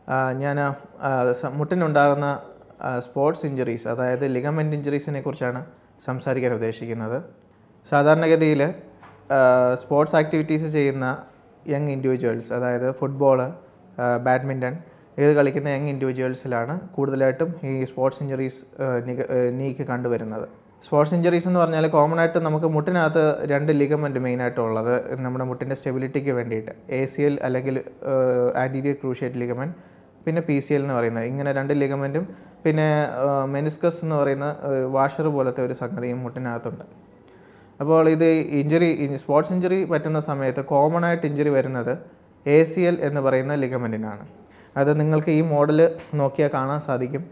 ഞാൻ മുട്ടിനുണ്ടാകുന്ന sports injuries അതായത് ലിഗമെൻറ്റ് ഇഞ്ചുറീസിനെ കുറിച്ചാണ് സംസാരിക്കാൻ ഉദ്ദേശിക്കുന്നത് സാധാരണഗതിയിൽ സ്പോർട്സ് ആക്ടിവിറ്റീസ് ചെയ്യുന്ന യങ് ഇൻഡിവിജ്വൽസ് അതായത് ഫുട്ബോൾ ബാഡ്മിൻ്റൺ ഇത് കളിക്കുന്ന യങ് ഇൻഡിവിജ്വൽസിലാണ് കൂടുതലായിട്ടും ഈ സ്പോർട്സ് ഇഞ്ചുറീസ് നീക്ക് കണ്ടുവരുന്നത് സ്പോർട്സ് ഇഞ്ചുറീസ് എന്ന് പറഞ്ഞാൽ കോമൺ ആയിട്ട് നമുക്ക് മുട്ടിനകത്ത് രണ്ട് ലിഗമെൻറ്റ് മെയിനായിട്ടുള്ളത് നമ്മുടെ മുട്ടിൻ്റെ സ്റ്റെബിലിറ്റിക്ക് വേണ്ടിയിട്ട് എ സി എൽ അല്ലെങ്കിൽ ആൻറ്റീരിയർ ക്രൂഷ്യേറ്റ് ലിഗമെൻറ്റ് പിന്നെ പി സി എൽ എന്ന് പറയുന്നത് ഇങ്ങനെ രണ്ട് ലിഗമെൻറ്റും പിന്നെ മെനിസ്കസ് എന്ന് പറയുന്ന വാഷർ പോലത്തെ ഒരു സംഗതിയും മുട്ടിനകത്തുണ്ട് അപ്പോൾ ഇത് ഇഞ്ചുറി സ്പോർട്സ് ഇഞ്ചുറി പറ്റുന്ന സമയത്ത് കോമൺ ആയിട്ട് ഇഞ്ചുറി വരുന്നത് എ സി എൽ എന്ന് പറയുന്ന ലിഗമെൻറ്റിനാണ് അത് നിങ്ങൾക്ക് ഈ മോഡൽ നോക്കിയാൽ കാണാൻ സാധിക്കും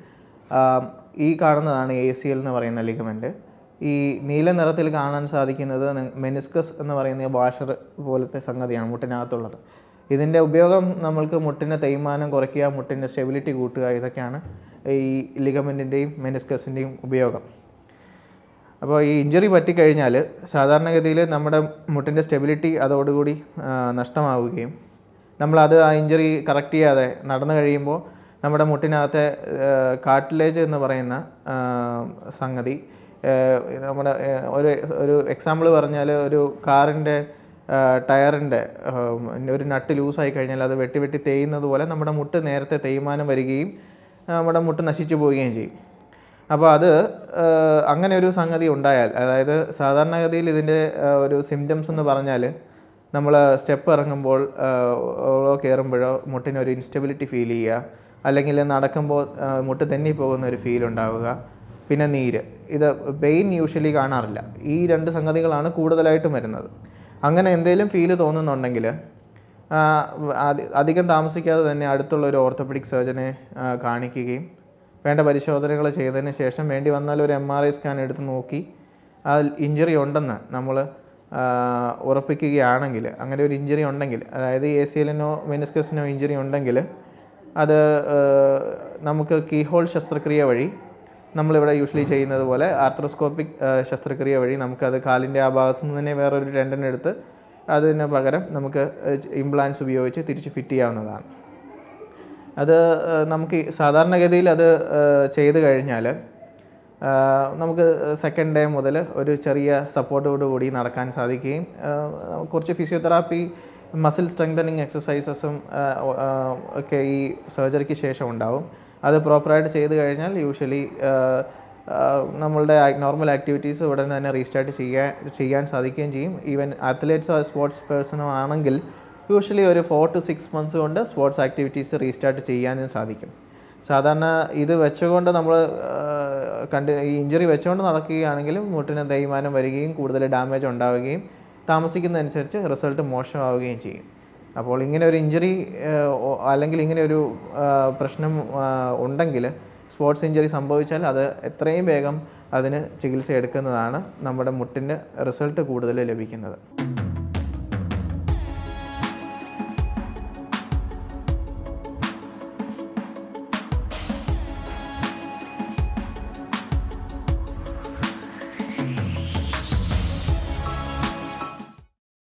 ഈ കാണുന്നതാണ് എ സി എൽ എന്ന് പറയുന്ന ലിഗമെൻറ്റ് ഈ നീല നിറത്തിൽ കാണാൻ സാധിക്കുന്നത് മെനിസ്കസ് എന്ന് പറയുന്ന വാഷർ പോലത്തെ സംഗതിയാണ് മുട്ടിനകത്തുള്ളത് ഇതിൻ്റെ ഉപയോഗം നമ്മൾക്ക് മുട്ടിൻ്റെ തേയ്മാനം കുറയ്ക്കുക മുട്ടിൻ്റെ സ്റ്റെബിലിറ്റി കൂട്ടുക ഇതൊക്കെയാണ് ഈ ലിഗമെൻറ്റിൻ്റെയും മെനിസ്കസിൻ്റെയും ഉപയോഗം അപ്പോൾ ഈ ഇഞ്ചുറി പറ്റിക്കഴിഞ്ഞാൽ സാധാരണഗതിയിൽ നമ്മുടെ മുട്ടിൻ്റെ സ്റ്റെബിലിറ്റി അതോടുകൂടി നഷ്ടമാവുകയും നമ്മളത് ആ ഇഞ്ചുറി കറക്റ്റ് ചെയ്യാതെ നടന്നു കഴിയുമ്പോൾ നമ്മുടെ മുട്ടിനകത്തെ കാർട്ടിലേജ് എന്ന് പറയുന്ന സംഗതി നമ്മുടെ ഒരു ഒരു എക്സാമ്പിൾ പറഞ്ഞാൽ ഒരു കാറിൻ്റെ ടയറിൻ്റെ ഒരു നട്ട് ലൂസായി കഴിഞ്ഞാൽ അത് വെട്ടി വെട്ടി തേയുന്നത് പോലെ നമ്മുടെ മുട്ട് നേരത്തെ തേയ്മാനം വരികയും നമ്മുടെ മുട്ട് നശിച്ചു പോവുകയും ചെയ്യും അപ്പോൾ അത് അങ്ങനെ ഒരു സംഗതി ഉണ്ടായാൽ അതായത് സാധാരണഗതിയിൽ ഇതിൻ്റെ ഒരു സിംറ്റംസ് എന്ന് പറഞ്ഞാൽ നമ്മൾ സ്റ്റെപ്പ് ഇറങ്ങുമ്പോൾ ഓളോ കയറുമ്പോഴോ മുട്ടിനൊരു ഇൻസ്റ്റബിലിറ്റി ഫീൽ ചെയ്യുക അല്ലെങ്കിൽ നടക്കുമ്പോൾ മുട്ട് തെന്നി പോകുന്ന ഒരു ഫീൽ ഉണ്ടാവുക പിന്നെ നീര് ഇത് പെയിൻ യൂഷ്വലി കാണാറില്ല ഈ രണ്ട് സംഗതികളാണ് കൂടുതലായിട്ടും വരുന്നത് അങ്ങനെ എന്തെങ്കിലും ഫീല് തോന്നുന്നുണ്ടെങ്കിൽ അധികം താമസിക്കാതെ തന്നെ അടുത്തുള്ള ഒരു ഓർത്തോപെഡിക് സർജനെ കാണിക്കുകയും വേണ്ട പരിശോധനകൾ ചെയ്തതിന് ശേഷം വേണ്ടി വന്നാൽ ഒരു എം ആർ ഐ സ്കാൻ എടുത്ത് നോക്കി അതിൽ ഇഞ്ചുറി ഉണ്ടെന്ന് നമ്മൾ ഉറപ്പിക്കുകയാണെങ്കിൽ അങ്ങനെ ഒരു ഇഞ്ചുറി ഉണ്ടെങ്കിൽ അതായത് എ സി എല്ലിനോ മെനിസ്കസിനോ ഇഞ്ചുറി ഉണ്ടെങ്കിൽ അത് നമുക്ക് കീഹോൾ ശസ്ത്രക്രിയ വഴി നമ്മളിവിടെ യൂഷ്വലി ചെയ്യുന്നത് പോലെ ആർത്രോസ്കോപ്പിക് ശസ്ത്രക്രിയ വഴി നമുക്കത് കാലിൻ്റെ ആ ഭാഗത്തു നിന്ന് തന്നെ വേറൊരു ടെൻഡൻ എടുത്ത് അതിന് പകരം നമുക്ക് ഇംപ്ലാൻസ് ഉപയോഗിച്ച് തിരിച്ച് ഫിറ്റ് ചെയ്യാവുന്നതാണ് അത് നമുക്ക് സാധാരണഗതിയിൽ അത് ചെയ്ത് കഴിഞ്ഞാൽ നമുക്ക് സെക്കൻഡ് ഡേ മുതൽ ഒരു ചെറിയ സപ്പോർട്ടോട് കൂടി നടക്കാൻ സാധിക്കുകയും കുറച്ച് ഫിസിയോതെറാപ്പി മസിൽ സ്ട്രെങ്തനിങ് എക്സസൈസസും ഒക്കെ ഈ സർജറിക്ക് ശേഷം ഉണ്ടാവും അത് പ്രോപ്പറായിട്ട് ചെയ്ത് കഴിഞ്ഞാൽ യൂഷ്വലി നമ്മളുടെ നോർമൽ ആക്ടിവിറ്റീസ് ഉടൻ തന്നെ റീസ്റ്റാർട്ട് ചെയ്യാൻ ചെയ്യാൻ സാധിക്കുകയും ചെയ്യും ഈവൻ അത്ലറ്റ്സോ സ്പോർട്സ് പേഴ്സണോ ആണെങ്കിൽ യൂഷ്വലി ഒരു ഫോർ ടു സിക്സ് മന്ത്സ് കൊണ്ട് സ്പോർട്സ് ആക്ടിവിറ്റീസ് റീസ്റ്റാർട്ട് ചെയ്യാനും സാധിക്കും സാധാരണ ഇത് വെച്ചുകൊണ്ട് നമ്മൾ കണ്ട് ഈ ഇഞ്ചുറി വെച്ചുകൊണ്ട് നടക്കുകയാണെങ്കിൽ മുട്ടിന് തേയ്മാനം വരികയും കൂടുതൽ ഡാമേജ് ഉണ്ടാവുകയും താമസിക്കുന്നതനുസരിച്ച് റിസൾട്ട് മോശമാവുകയും ചെയ്യും അപ്പോൾ ഇങ്ങനെ ഒരു ഇഞ്ചുറി അല്ലെങ്കിൽ ഇങ്ങനെ ഒരു പ്രശ്നം ഉണ്ടെങ്കിൽ സ്പോർട്സ് ഇഞ്ചുറി സംഭവിച്ചാൽ അത് എത്രയും വേഗം അതിന് ചികിത്സ എടുക്കുന്നതാണ് നമ്മുടെ മുട്ടിൻ്റെ റിസൾട്ട് കൂടുതൽ ലഭിക്കുന്നത്